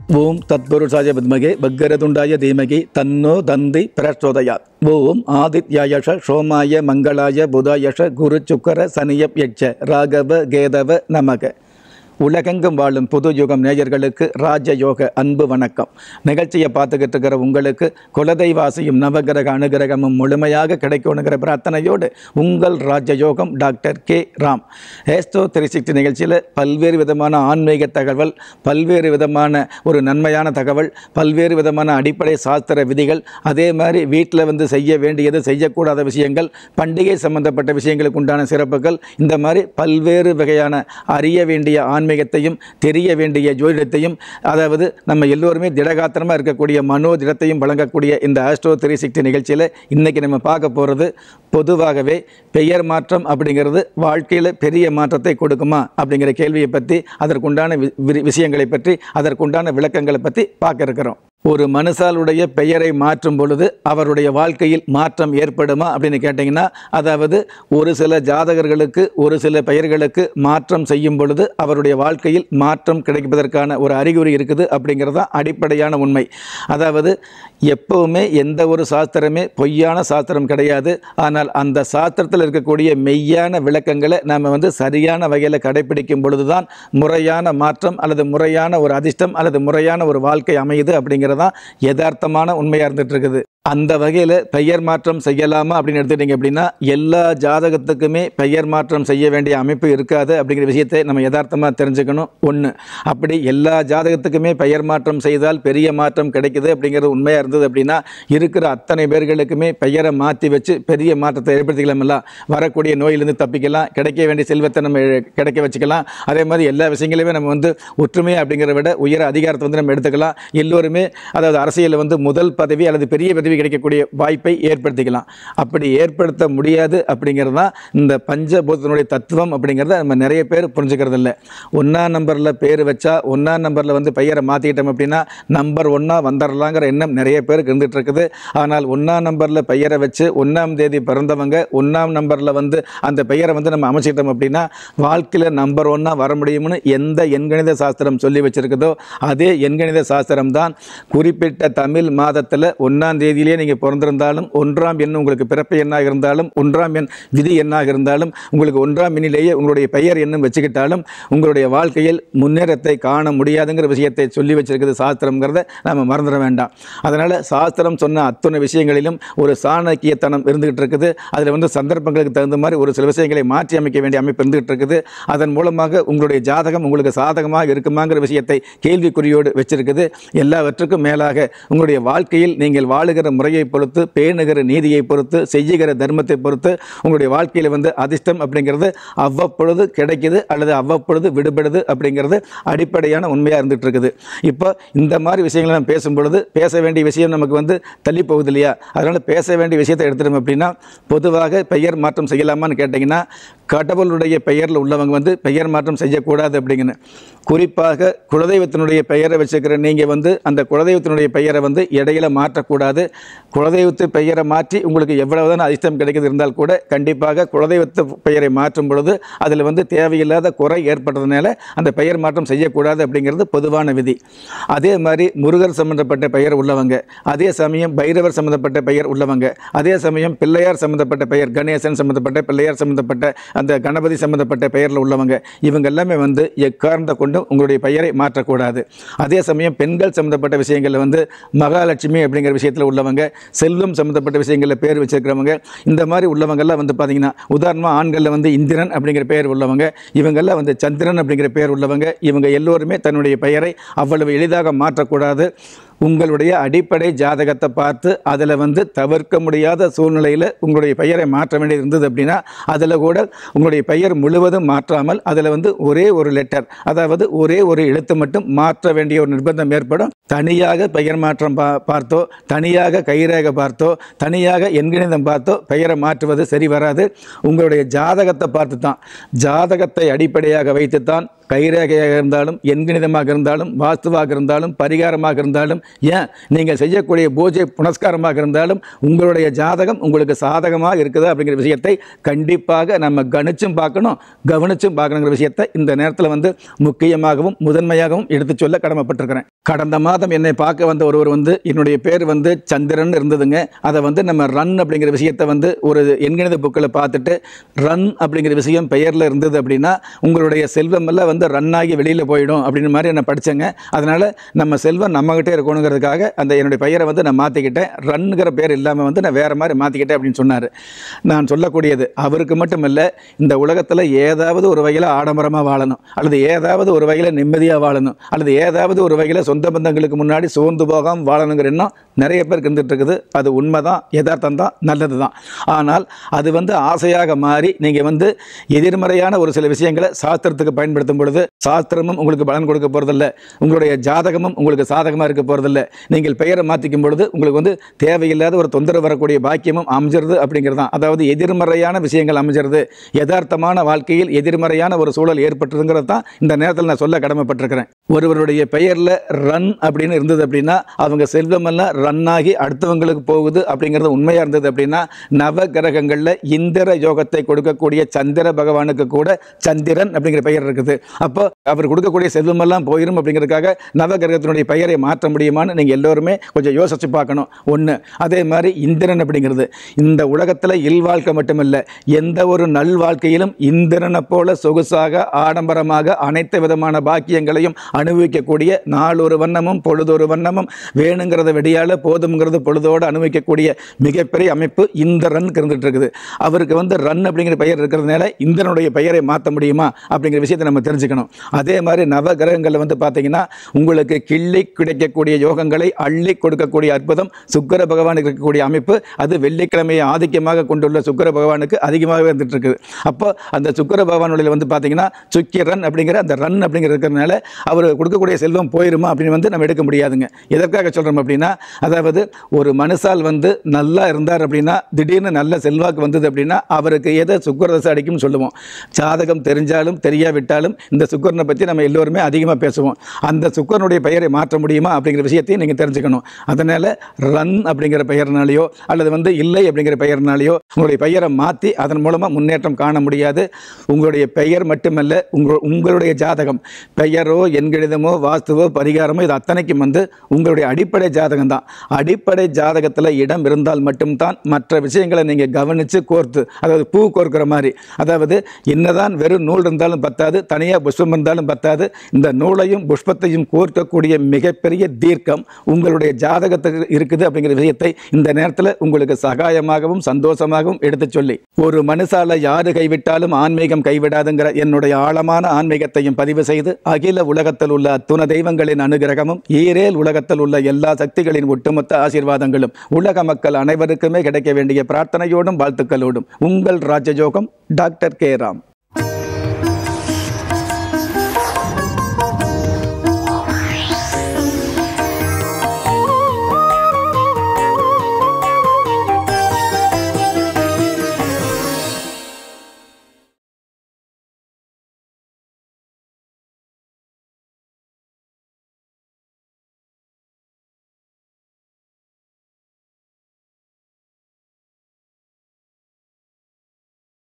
ஓம் தத்புருஷாய வித்மகே பக்கரதுண்டாய தீமகி தன்னோ தந்தி பிரச்சோதயாத் ஓம் ஆதித்யாயஷ சோமாய மங்களாய புதாயஷ குரு சுக்கர சனியப் யட்ச ராகவ கேதவ நமக உலகெங்கும் வாழும் புது யுகம் நேயர்களுக்கு ராஜயோக அன்பு வணக்கம் நிகழ்ச்சியை பார்த்துக்கிட்டு இருக்கிற உங்களுக்கு குலதெய்வாசியும் நவகிரக அனுகிரகமும் முழுமையாக கிடைக்கணுங்கிற பிரார்த்தனையோடு உங்கள் ராஜயோகம் doctor K Ram astro three sixty நிகழ்ச்சியில் பல்வேறு விதமான ஆன்மீக தகவல் பல்வேறு விதமான ஒரு நன்மையான தகவல் பல்வேறு விதமான அடிப்படை சாஸ்திர விதிகள் அதே மாதிரி வீட்டில் வந்து செய்ய வேண்டியது செய்யக்கூடாத விஷயங்கள் பண்டிகை சம்பந்தப்பட்ட விஷயங்களுக்கு உண்டான சிறப்புகள் இந்த மாதிரி பல்வேறு வகையான அறிய வேண்டிய ஆன்மீகத்தையும் தெரிய வேண்டிய ஜோதிடத்தையும் அதாவது நம்ம எல்லோருமே திடகாத்திரமாக இருக்கக்கூடிய மனோதிடத்தையும் வழங்கக்கூடிய இந்த ஆஸ்ட்ரோ த்ரீ சிக்ஸ்டி நிகழ்ச்சியில் இன்றைக்கி நம்ம பார்க்க போகிறது பொதுவாகவே பெயர் மாற்றம் அப்படிங்கிறது வாழ்க்கையில் பெரிய மாற்றத்தை கொடுக்குமா அப்படிங்கிற கேள்வியை பற்றி அதற்குண்டான வி- வி- விஷயங்களை பற்றி அதற்குண்டான விளக்கங்களை பற்றி பார்க்க இருக்கிறோம் ஒரு மனுஷாலுடைய பெயரை மாற்றும் பொழுது அவருடைய வாழ்க்கையில் மாற்றம் ஏற்படுமா அப்படின்னு கேட்டிங்கன்னா அதாவது ஒரு சில ஜாதகர்களுக்கு ஒரு சில பெயர்களுக்கு மாற்றம் செய்யும் பொழுது அவருடைய வாழ்க்கையில் மாற்றம் கிடைப்பதற்கான ஒரு அறிகுறி இருக்குது அப்படிங்கிறது தான் அடிப்படையான உண்மை அதாவது எப்பவுமே எந்த ஒரு சாஸ்திரமே பொய்யான சாஸ்திரம் கிடையாது ஆனால் அந்த சாஸ்திரத்தில் இருக்கக்கூடிய மெய்யான விளக்கங்களை நம்ம வந்து சரியான வகையில் கடைபிடிக்கும் பொழுதுதான் முறையான மாற்றம் அல்லது முறையான ஒரு அதிர்ஷ்டம் அல்லது முறையான ஒரு வாழ்க்கை அமையுது அப்படிங்கிறது தான் யதார்த்தமான உண்மையாக இருந்துட்டு இருக்குது அந்த வகையில் பெயர் மாற்றம் செய்யலாமா அப்படின்னு எடுத்துட்டீங்க அப்படின்னா எல்லா ஜாதகத்துக்குமே பெயர் மாற்றம் செய்ய வேண்டிய அமைப்பு இருக்காது அப்படிங்கிற விஷயத்தை நம்ம யதார்த்தமாக தெரிஞ்சுக்கணும் ஒன்று அப்படி எல்லா ஜாதகத்துக்குமே பெயர் மாற்றம் செய்தால் பெரிய மாற்றம் கிடைக்குது அப்படிங்கிறது உண்மையாக இருந்தது அப்படின்னா இருக்கிற அத்தனை பேர்களுக்குமே பெயரை மாற்றி வச்சு பெரிய மாற்றத்தை ஏற்படுத்திக்கலாம்ல வரக்கூடிய நோயிலிருந்து தப்பிக்கலாம் கிடைக்க வேண்டிய செல்வத்தை நம்ம கிடைக்க வச்சுக்கலாம் அதே மாதிரி எல்லா விஷயங்களையுமே நம்ம வந்து ஒற்றுமை அப்படிங்கிறத விட உயர அதிகாரத்தை வந்து நம்ம எடுத்துக்கலாம் எல்லோருமே அதாவது அரசியலில் வந்து முதல் பதவி அல்லது பெரிய பதவி கிடைக்கக்கூடிய வாய்ப்பை ஏற்படுத்திக்கலாம் அப்படி ஏற்படுத்த முடியாது அப்படிங்கிறது தான் இந்த பஞ்சபூதத்தினுடைய தத்துவம் அப்படிங்கிறத நம்ம நிறைய பேர் புரிஞ்சுக்கிறது இல்லை ஒன்றாம் நம்பரில் பேர் வச்சா ஒன்றாம் நம்பரில் வந்து பெயரை மாற்றிக்கிட்டோம் அப்படின்னா நம்பர் ஒன்றா வந்துடலாங்கிற எண்ணம் நிறைய பேருக்கு இருந்துகிட்டு இருக்குது ஆனால் ஒன்றாம் நம்பரில் பெயரை வச்சு ஒன்றாம் தேதி பிறந்தவங்க ஒன்றாம் நம்பரில் வந்து அந்த பெயரை வந்து நம்ம அமைச்சிட்டோம் அப்படின்னா வாழ்க்கையில் நம்பர் ஒன்றா வர முடியும்னு எந்த எண்கணித சாஸ்திரம் சொல்லி வச்சிருக்குதோ அதே எண்கணித சாஸ்திரம் தான் குறிப்பிட்ட தமிழ் மாதத்தில் ஒன்றாம் தேதியிலேயே நீங்கள் பிறந்திருந்தாலும் ஒன்றாம் எண் உங்களுக்கு பிறப்பு எண்ணாக இருந்தாலும் ஒன்றாம் எண் விதி எண்ணாக இருந்தாலும் உங்களுக்கு ஒன்றாம் எண்ணிலேயே உங்களுடைய பெயர் எண்ணும் வச்சுக்கிட்டாலும் உங்களுடைய வாழ்க்கையில் முன்னேற்றத்தை காண முடியாதுங்கிற விஷயத்தை சொல்லி வச்சிருக்குது சாஸ்திரம்ங்கிறத நம்ம மறந்துட வேண்டாம் அதனால் சாஸ்திரம் சொன்ன அத்தனை விஷயங்களிலும் ஒரு சாணக்கியத்தனம் இருந்துகிட்டு இருக்குது அதில் வந்து சந்தர்ப்பங்களுக்கு தகுந்த மாதிரி ஒரு சில விஷயங்களை மாற்றி அமைக்க வேண்டிய அமைப்பு இருந்துகிட்டு இருக்குது அதன் மூலமாக உங்களுடைய ஜாதகம் உங்களுக்கு சாதகமாக இருக்குமாங்கிற விஷயத்தை கேள்விக்குறியோடு வச்சிருக்குது எல்லாவற்றுக்கும் மேலாக உங்களுடைய வாழ்க்கையில் நீங்கள் வாழுகிற முறையை பொறுத்து பேணுகிற நீதியை பொறுத்து செய்யுகிற தர்மத்தை பொறுத்து உங்களுடைய வாழ்க்கையில் வந்து அதிர்ஷ்டம் அப்படிங்கிறது அவ்வப்பொழுது கிடைக்குது அல்லது அவ்வப்பொழுது விடுபடுது அப்படிங்கிறது அடிப்படையான உண்மையாக இருந்துட்டு இருக்குது இப்போ இந்த மாதிரி விஷயங்களை நம்ம பேசும் பொழுது பேச வேண்டிய விஷயம் நமக்கு வந்து தள்ளி போகுது இல்லையா அதனால் பேச வேண்டிய விஷயத்தை எடுத்துட்டோம் அப்படின்னா பொதுவாக பெயர் மாற்றம் செய்யலாமான்னு கேட்டிங்கன்னா கடவுளுடைய பெயரில் உள்ளவங்க வந்து பெயர் மாற்றம் செய்யக்கூடாது அப்படிங்கன்னு குறிப்பாக குலதெய்வத்தினுடைய பெயரை வச்சுக்கிற நீங்கள் வந்து அந்த குலதெய்வத்தினுடைய பெயரை வந்து இடையில மாற்றக்கூடாது குலதெய்வத்து பெயரை மாற்றி உங்களுக்கு எவ்வளவுதான் அதிர்ஷ்டம் கிடைக்குது இருந்தால் கூட கண்டிப்பாக குலதெய்வத்து பெயரை மாற்றும் பொழுது அதில் வந்து தேவையில்லாத குறை ஏற்பட்டதுனால அந்த பெயர் மாற்றம் செய்யக்கூடாது அப்படிங்கிறது பொதுவான விதி அதே மாதிரி முருகர் சம்பந்தப்பட்ட பெயர் உள்ளவங்க அதே சமயம் பைரவர் சம்பந்தப்பட்ட பெயர் உள்ளவங்க அதே சமயம் பிள்ளையார் சம்பந்தப்பட்ட பெயர் கணேசன் சம்பந்தப்பட்ட பிள்ளையார் சம்பந்தப்பட்ட அந்த கணபதி சம்பந்தப்பட்ட பெயரில் உள்ளவங்க இவங்க எல்லாமே வந்து எக்காரணத்தை கொண்டும் உங்களுடைய பெயரை மாற்றக்கூடாது அதே சமயம் பெண்கள் சம்பந்தப்பட்ட விஷயங்களில் வந்து மகாலட்சுமி அப்படிங்கிற விஷயத்தில் உள்ளவங்க செல்வம் சம்பந்தப்பட்ட விஷயங்களில் பேர் வச்சிருக்கிறவங்க இந்த மாதிரி உள்ளவங்கெல்லாம் வந்து பார்த்தீங்கன்னா உதாரணமாக ஆண்களில் வந்து இந்திரன் அப்படிங்கிற பெயர் உள்ளவங்க இவங்கெல்லாம் வந்து சந்திரன் அப்படிங்கிற பெயர் உள்ளவங்க இவங்க எல்லோருமே தன்னுடைய பெயரை அவ்வளவு எளிதாக மாற்றக்கூடாது உங்களுடைய அடிப்படை ஜாதகத்தை பார்த்து அதில் வந்து தவிர்க்க முடியாத சூழ்நிலையில் உங்களுடைய பெயரை மாற்ற வேண்டியது இருந்தது அப்படின்னா அதில் கூட உங்களுடைய பெயர் முழுவதும் மாற்றாமல் அதில் வந்து ஒரே ஒரு லெட்டர் அதாவது ஒரே ஒரு எழுத்து மட்டும் மாற்ற வேண்டிய ஒரு நிர்பந்தம் ஏற்படும் தனியாக பெயர் மாற்றம் பா பார்த்தோ தனியாக கைரேகை பார்த்தோ தனியாக எண்கணிதம் பார்த்தோ பெயரை மாற்றுவது சரி வராது உங்களுடைய ஜாதகத்தை பார்த்து தான் ஜாதகத்தை அடிப்படையாக வைத்துத்தான் கைரேகையாக இருந்தாலும் எண்கணிதமாக இருந்தாலும் வாஸ்துவாக இருந்தாலும் பரிகாரமாக இருந்தாலும் ஏன் நீங்கள் செய்யக்கூடிய பூஜை புனஸ்காரமாக இருந்தாலும் உங்களுடைய ஜாதகம் உங்களுக்கு சாதகமாக இருக்குதா அப்படிங்கிற விஷயத்தை கண்டிப்பாக நம்ம கணிச்சும் பார்க்கணும் கவனிச்சும் பார்க்கணுங்கிற விஷயத்தை இந்த நேரத்தில் வந்து முக்கியமாகவும் முதன்மையாகவும் எடுத்து சொல்ல கடமைப்பட்டிருக்கிறேன் கடந்த மாதம் என்னை பார்க்க வந்த ஒருவர் வந்து என்னுடைய பேர் வந்து சந்திரன் இருந்ததுங்க அதை வந்து நம்ம ரன் அப்படிங்கிற விஷயத்தை வந்து ஒரு எண்கணித புக்கில் பார்த்துட்டு ரன் அப்படிங்கிற விஷயம் பெயரில் இருந்தது அப்படின்னா உங்களுடைய செல்வம் எல்லாம் வந்து ரன் ஆகி வெளியில் போயிடும் அப்படின்ற மாதிரி நான் படித்தேங்க அதனால் நம்ம செல்வம் நம்மகிட்டே இருக்கணுங்கிறதுக்காக அந்த என்னுடைய பெயரை வந்து நான் மாற்றிக்கிட்டேன் ரன்னுங்கிற பேர் இல்லாமல் வந்து நான் வேறு மாதிரி மாற்றிக்கிட்டேன் அப்படின்னு சொன்னார் நான் சொல்லக்கூடியது அவருக்கு மட்டும் இல்லை இந்த உலகத்தில் ஏதாவது ஒரு வகையில் ஆடம்பரமாக வாழணும் அல்லது ஏதாவது ஒரு வகையில் நிம்மதியாக வாழணும் அல்லது ஏதாவது ஒரு வகையில் சொந்த பந்தங்களுக்கு முன்னாடி சோர்ந்து போகாமல் வாழணுங்கிற எண்ணம் நிறைய பேருக்கு இருந்துட்டு இருக்குது அது உண்மைதான் யதார்த்தம் தான் நல்லது தான் ஆனால் அது வந்து ஆசையாக மாறி நீங்கள் வந்து எதிர்மறையான ஒரு சில விஷயங்களை சாஸ்திரத்துக்கு பயன்படுத்தும் பொழுது சாஸ்திரமும் உங்களுக்கு பலன் கொடுக்க போகிறதில்ல உங்களுடைய ஜாதகமும் உங்களுக்கு சாதகமாக இருக்க போகிறதில்ல நீங்கள் பெயரை மாற்றிக்கும் பொழுது உங்களுக்கு வந்து தேவையில்லாத ஒரு தொந்தரவு வரக்கூடிய பாக்கியமும் அமைஞ்சிருது அப்படிங்கிறது தான் அதாவது எதிர்மறையான விஷயங்கள் அமைஞ்சிருது யதார்த்தமான வாழ்க்கையில் எதிர்மறையான ஒரு சூழல் ஏற்பட்டுருங்கிறது தான் இந்த நேரத்தில் நான் சொல்ல கடமைப்பட்டிருக்கிறேன் ஒருவருடைய பெயரில் ரன் அப்படின்னு இருந்தது அப்படின்னா அவங்க செல்வமெல்லாம் ரன் ஆகி அடுத்தவங்களுக்கு போகுது அப்படிங்கிறது உண்மையாக இருந்தது அப்படின்னா நவ கிரகங்களில் இந்திர யோகத்தை கொடுக்கக்கூடிய சந்திர பகவானுக்கு கூட சந்திரன் அப்படிங்கிற பெயர் இருக்குது அப்போ அவர் கொடுக்கக்கூடிய செல்வமெல்லாம் போயிடும் அப்படிங்கிறதுக்காக நவ கிரகத்தினுடைய பெயரை மாற்ற முடியுமான்னு நீங்கள் எல்லோருமே கொஞ்சம் யோசிச்சு பார்க்கணும் ஒன்று அதே மாதிரி இந்திரன் அப்படிங்கிறது இந்த உலகத்தில் இல்வாழ்க்கை மட்டுமல்ல எந்த ஒரு நல் வாழ்க்கையிலும் இந்திரனை போல சொகுசாக ஆடம்பரமாக அனைத்து விதமான பாக்கியங்களையும் அனுபவிக்கக்கூடிய நாளொரு வண்ணமும் பொழுதொரு வண்ணமும் வேணுங்கிறத வெடியால போதுங்கிறது பொழுதோடு அனுபவிக்கக்கூடிய மிகப்பெரிய அமைப்பு இந்த ரன் இருந்துட்டு இருக்குது அவருக்கு வந்து ரன் அப்படிங்கிற பெயர் இருக்கிறதுனால இந்திரனுடைய பெயரை மாற்ற முடியுமா அப்படிங்கிற விஷயத்தை நம்ம தெரிஞ்சுக்கணும் அதே மாதிரி நவ கிரகங்களில் வந்து பார்த்தீங்கன்னா உங்களுக்கு கிள்ளி கிடைக்கக்கூடிய யோகங்களை அள்ளி கொடுக்கக்கூடிய அற்புதம் சுக்கர பகவானுக்கு இருக்கக்கூடிய அமைப்பு அது வெள்ளிக்கிழமையை ஆதிக்கமாக கொண்டுள்ள சுக்கர பகவானுக்கு அதிகமாகவே இருந்துட்டு இருக்குது அப்போ அந்த சுக்கர பகவானுடைய வந்து பார்த்தீங்கன்னா சுக்கிரன் அப்படிங்கிற அந்த ரன் அப்படிங்கிற இருக்கிறதுனால அவர் கொடுக்கக்கூடிய செல்வம் போயிருமா அப்படின்னு வந்து நம்ம எடுக்க முடியாதுங்க எதற்காக சொல்கிறோம் அப்படின்னா அதாவது ஒரு மனுஷால் வந்து நல்லா இருந்தார் அப்படின்னா திடீர்னு நல்ல செல்வாக்கு வந்தது அப்படின்னா அவருக்கு எதை சுக்கரதசை அடிக்கும்னு சொல்லுவோம் ஜாதகம் தெரிஞ்சாலும் தெரியாவிட்டாலும் இந்த சுக்கரனை பற்றி நம்ம எல்லோருமே அதிகமாக பேசுவோம் அந்த சுக்கரனுடைய பெயரை மாற்ற முடியுமா அப்படிங்கிற விஷயத்தையும் நீங்கள் தெரிஞ்சுக்கணும் அதனால் ரன் அப்படிங்கிற பெயர்னாலேயோ அல்லது வந்து இல்லை அப்படிங்கிற பெயர்னாலேயோ உங்களுடைய பெயரை மாற்றி அதன் மூலமாக முன்னேற்றம் காண முடியாது உங்களுடைய பெயர் மட்டுமல்ல உங்கள் உங்களுடைய ஜாதகம் பெயரோ எண்கணிதமோ வாஸ்துவோ பரிகாரமோ இது அத்தனைக்கும் வந்து உங்களுடைய அடிப்படை ஜாதகம் தான் அடிப்படை ஜாதகத்தில் இடம் இருந்தால் மட்டும்தான் மற்ற விஷயங்களை நீங்கள் கவனித்து கோர்த்து அதாவது பூ கோர்க்கிற மாதிரி அதாவது என்னதான் வெறும் நூல் இருந்தாலும் பத்தாது தனியாக புஷ்பம் இருந்தாலும் பத்தாது இந்த நூலையும் புஷ்பத்தையும் கோர்க்கக்கூடிய மிகப்பெரிய தீர்க்கம் உங்களுடைய ஜாதகத்துக்கு இருக்குது அப்படிங்கிற விஷயத்தை இந்த நேரத்தில் உங்களுக்கு சகாயமாகவும் சந்தோஷமாகவும் எடுத்து சொல்லி ஒரு மனுஷால யாரு கைவிட்டாலும் ஆன்மீகம் கைவிடாதுங்கிற என்னுடைய ஆழமான ஆன்மீகத்தையும் பதிவு செய்து அகில உலகத்தில் உள்ள அத்துண தெய்வங்களின் அனுகிரகமும் ஈரேல் உலகத்தில் உள்ள எல்லா சக்திகளின் ஒட்டுமொத்த ஆசீர்வாதங்களும் உலக மக்கள் அனைவருக்குமே கிடைக்க வேண்டிய பிரார்த்தனையோடும் வாழ்த்துக்களோடும் உங்கள் ராஜயோகம் டாக்டர் கே ராம்